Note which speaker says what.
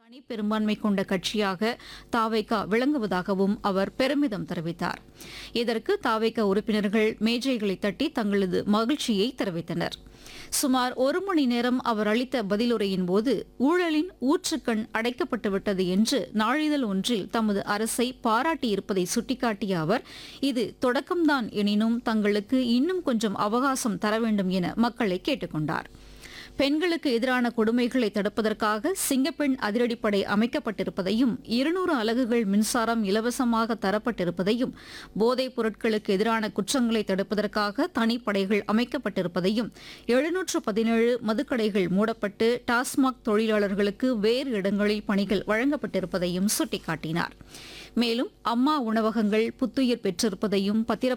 Speaker 1: தனி பெரும்பான்மை கொண்ட கட்சியாக தாவேகா விளங்குவதாகவும் அவர் பெருமிதம் தெரிவித்தார் இதற்கு தாவேகா உறுப்பினர்கள் மேஜைகளை தட்டி தங்களது மகிழ்ச்சியை தெரிவித்தனர் சுமார் ஒரு மணி நேரம் அவர் அளித்த பதிலுரையின் போது ஊழலின் ஊற்றுக்கண் அடைக்கப்பட்டுவிட்டது என்று நாளிதழ் ஒன்றில் தமது அரசை பாராட்டியிருப்பதை சுட்டிக்காட்டிய அவர் இது தொடக்கம்தான் எனினும் தங்களுக்கு இன்னும் கொஞ்சம் அவகாசம் தர வேண்டும் என மக்களை கேட்டுக்கொண்டார் பெண்களுக்கு எதிரான கொடுமைகளை தடுப்பதற்காக சிங்கப்பெண் அதிரடிப்படை அமைக்கப்பட்டிருப்பதையும் இருநூறு அலகுகள் மின்சாரம் இலவசமாக தரப்பட்டிருப்பதையும் போதைப் பொருட்களுக்கு எதிரான குற்றங்களை தடுப்பதற்காக தனிப்படைகள் அமைக்கப்பட்டிருப்பதையும் எழுநூற்று பதினேழு மதுக்கடைகள் மூடப்பட்டு டாஸ்மாக் தொழிலாளர்களுக்கு வேறு இடங்களில் பணிகள் வழங்கப்பட்டிருப்பதையும் சுட்டிக்காட்டினார் மேலும் அம்மா உணவகங்கள் புத்துயிர் பெற்றிருப்பதையும் பத்திர